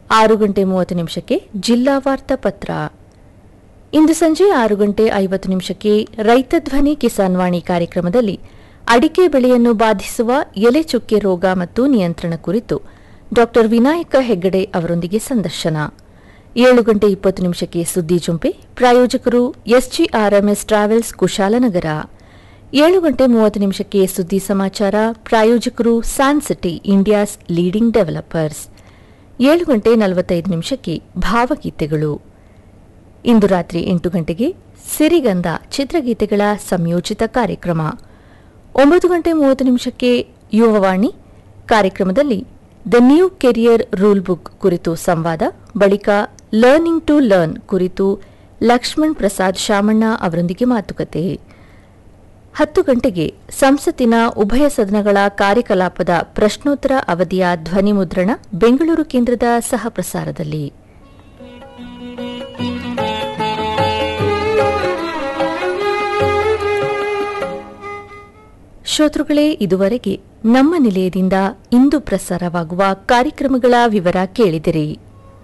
ಆರು ಗಂಟೆ ಮೂವತ್ತು ನಿಮಿಷಕ್ಕೆ ಜಿಲ್ಲಾ ವಾರ್ತಾ ಪತ್ರ ಇಂದು ಸಂಜೆ ಆರು ಗಂಟೆ ಐವತ್ತು ನಿಮಿಷಕ್ಕೆ ರೈತ ಧ್ವನಿ ಕಿಸಾನ್ ವಾಣಿ ಕಾರ್ಯಕ್ರಮದಲ್ಲಿ ಅಡಿಕೆ ಬೆಳೆಯನ್ನು ಬಾಧಿಸುವ ಎಲೆ ಚುಕ್ಕೆ ರೋಗ ಮತ್ತು ನಿಯಂತ್ರಣ ಕುರಿತು ಡಾ ವಿನಾಯಕ ಹೆಗ್ಗಡೆ ಅವರೊಂದಿಗೆ ಸಂದರ್ಶನ ಏಳು ಗಂಟೆ ಇಪ್ಪತ್ತು ನಿಮಿಷಕ್ಕೆ ಸುದ್ದಿ ಜುಂಪೆ ಪ್ರಾಯೋಜಕರು ಎಸ್ಜಿಆರ್ಎಂಎಸ್ ಟ್ರಾವೆಲ್ಸ್ ಕುಶಾಲನಗರ ಏಳು ಗಂಟೆ ಮೂವತ್ತು ನಿಮಿಷಕ್ಕೆ ಸುದ್ದಿ ಸಮಾಚಾರ ಪ್ರಾಯೋಜಕರು ಸ್ಯಾನ್ಸಿಟಿ ಇಂಡಿಯಾಸ್ ಲೀಡಿಂಗ್ ಡೆವಲಪರ್ಸ್ ಏಳು ಗಂಟೆ ನಲವತ್ತೈದು ನಿಮಿಷಕ್ಕೆ ಭಾವಗೀತೆಗಳು ಇಂದು ರಾತ್ರಿ ಎಂಟು ಗಂಟೆಗೆ ಸಿರಿಗಂಧ ಚಿತ್ರಗೀತೆಗಳ ಸಂಯೋಜಿತ ಕಾರ್ಯಕ್ರಮ ಒಂಬತ್ತು ಗಂಟೆ ಮೂವತ್ತು ನಿಮಿಷಕ್ಕೆ ಯುವವಾಣಿ ಕಾರ್ಯಕ್ರಮದಲ್ಲಿ the new career rule book ಕುರಿತು ಸಂವಾದ ಬಳಿಕ ಲರ್ನಿಂಗ್ ಟು ಲರ್ನ್ ಕುರಿತು ಲಕ್ಷ್ಮಣ್ ಪ್ರಸಾದ್ ಶಾಮಣ್ಣ ಅವರೊಂದಿಗೆ ಮಾತುಕತೆ ಹತ್ತು ಗಂಟೆಗೆ ಸಂಸತ್ತಿನ ಉಭಯ ಸದನಗಳ ಕಾರ್ಯಕಲಾಪದ ಪ್ರಶ್ನೋತ್ತರ ಅವಧಿಯ ಧ್ವನಿ ಮುದ್ರಣ ಬೆಂಗಳೂರು ಕೇಂದ್ರದ ಸಹ ಪ್ರಸಾರದಲ್ಲಿ ಶ್ರೋತೃಗಳೇ ಇದುವರೆಗೆ ನಮ್ಮ ನಿಲಯದಿಂದ ಇಂದು ಪ್ರಸಾರವಾಗುವ ಕಾರ್ಯಕ್ರಮಗಳ ವಿವರ ಕೇಳಿದಿರಿ